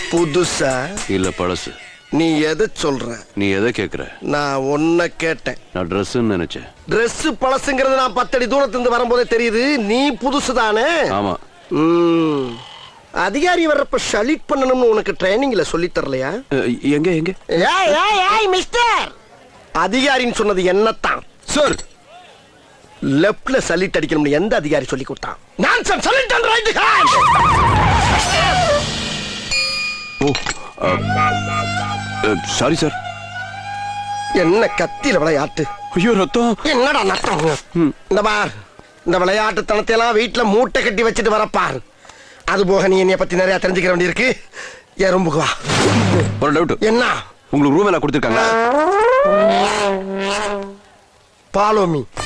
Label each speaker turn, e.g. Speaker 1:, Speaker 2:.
Speaker 1: புதுசா
Speaker 2: இல்ல பழசு
Speaker 1: நீ எதை சொல்ற
Speaker 2: நீ எதை கேக்குற
Speaker 1: நான் ஒன்ன கேட்டேன்
Speaker 2: நான் ட்ரெஸ்ன்னு நினைச்சேன்
Speaker 1: Dress பழசுங்கிறது நான் பத்தடி தூரத்துல இருந்து வரும்போதே தெரியுது நீ புதுசு தானே
Speaker 2: ஆமா
Speaker 1: ம். அதிகாரி வர்றப்ப ஷலிட் பண்ணணும்னு உனக்கு ட்ரைனிங்ல சொல்லி தரலையா
Speaker 2: அஹ், எங்க எங்க
Speaker 1: ஏய் ஏய் ஏய் மிஸ்டர் அதிகாரின்னு சொன்னது என்னத்தான்
Speaker 2: சார்
Speaker 1: லெஃப்ட்ல சலிட் அடிக்கணும்னு எந்த அதிகாரி சொல்லி கொடுத்தான் நான்சன் சலிட் and right hand
Speaker 2: oh sorry sir
Speaker 1: என்ன கத்தியில விளையாட்டு
Speaker 2: ஐயோ ரத்தம்
Speaker 1: என்னடா நட்டம் இந்த பார் இந்த விளையாட்டு தனத்தையெல்லாம் வீட்டுல மூட்டை கட்டி வச்சுட்டு வரப்பார் அது போக நீ என்னைய பத்தி நிறைய தெரிஞ்சுக்கிற வேண்டியிருக்கு எறும்புக்கு வா
Speaker 2: ஒரு டவுட்
Speaker 1: என்ன
Speaker 2: உங்களுக்கு ரூம் எல்லாம் கொடுத்துருக்காங்க
Speaker 1: பாலோமி